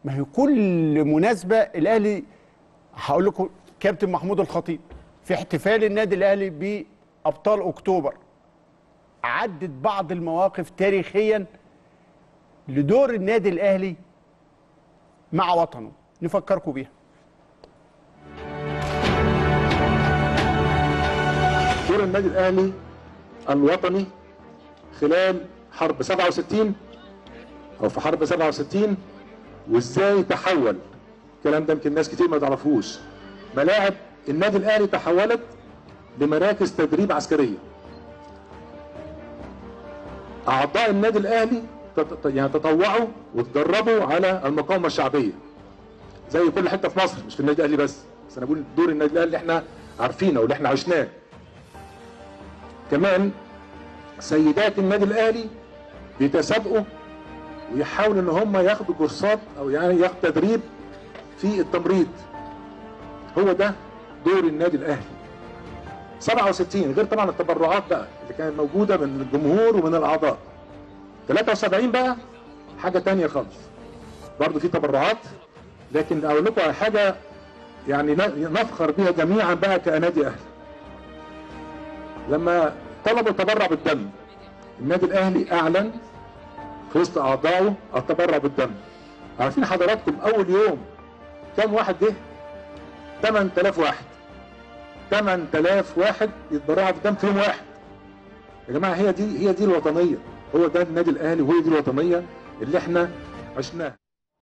ما هي كل مناسبه الاهلي هقول لكم كابتن محمود الخطيب في احتفال النادي الاهلي بابطال اكتوبر عدت بعض المواقف تاريخيا لدور النادي الاهلي مع وطنه نفكركم بيها دور النادي الاهلي الوطني خلال حرب 67 او في حرب 67 وازاي تحول الكلام ده يمكن ناس كتير ما تعرفوش ملاعب النادي الاهلي تحولت لمراكز تدريب عسكريه اعضاء النادي الاهلي تت- يعني تطوعوا وتدربوا على المقاومه الشعبيه زي كل حته في مصر مش في النادي الاهلي بس بس انا بقول دور النادي الاهلي اللي احنا عارفينه واللي احنا عشناه كمان سيدات النادي الاهلي بيتسابقوا ويحاولوا ان هم ياخدوا كورسات او يعني ياخدوا تدريب في التمريض هو ده دور النادي الاهلي 67 غير طبعا التبرعات بقى اللي كانت موجوده من الجمهور ومن الاعضاء 73 بقى حاجه تانية خالص برضو في تبرعات لكن اقول لكم على حاجه يعني ن- نفخر بها جميعا بقى كنادي اهلي لما طلبوا التبرع بالدم النادي الاهلي اعلن في وسط اعضائه التبرع بالدم عارفين حضراتكم اول يوم كم واحد جه 8000 واحد 8000 واحد يتبرعوا بالدم في يوم واحد يا جماعه هي دي هي دي الوطنيه هو ده النادي الاهلي وهي دي الوطنيه اللي احنا عشناها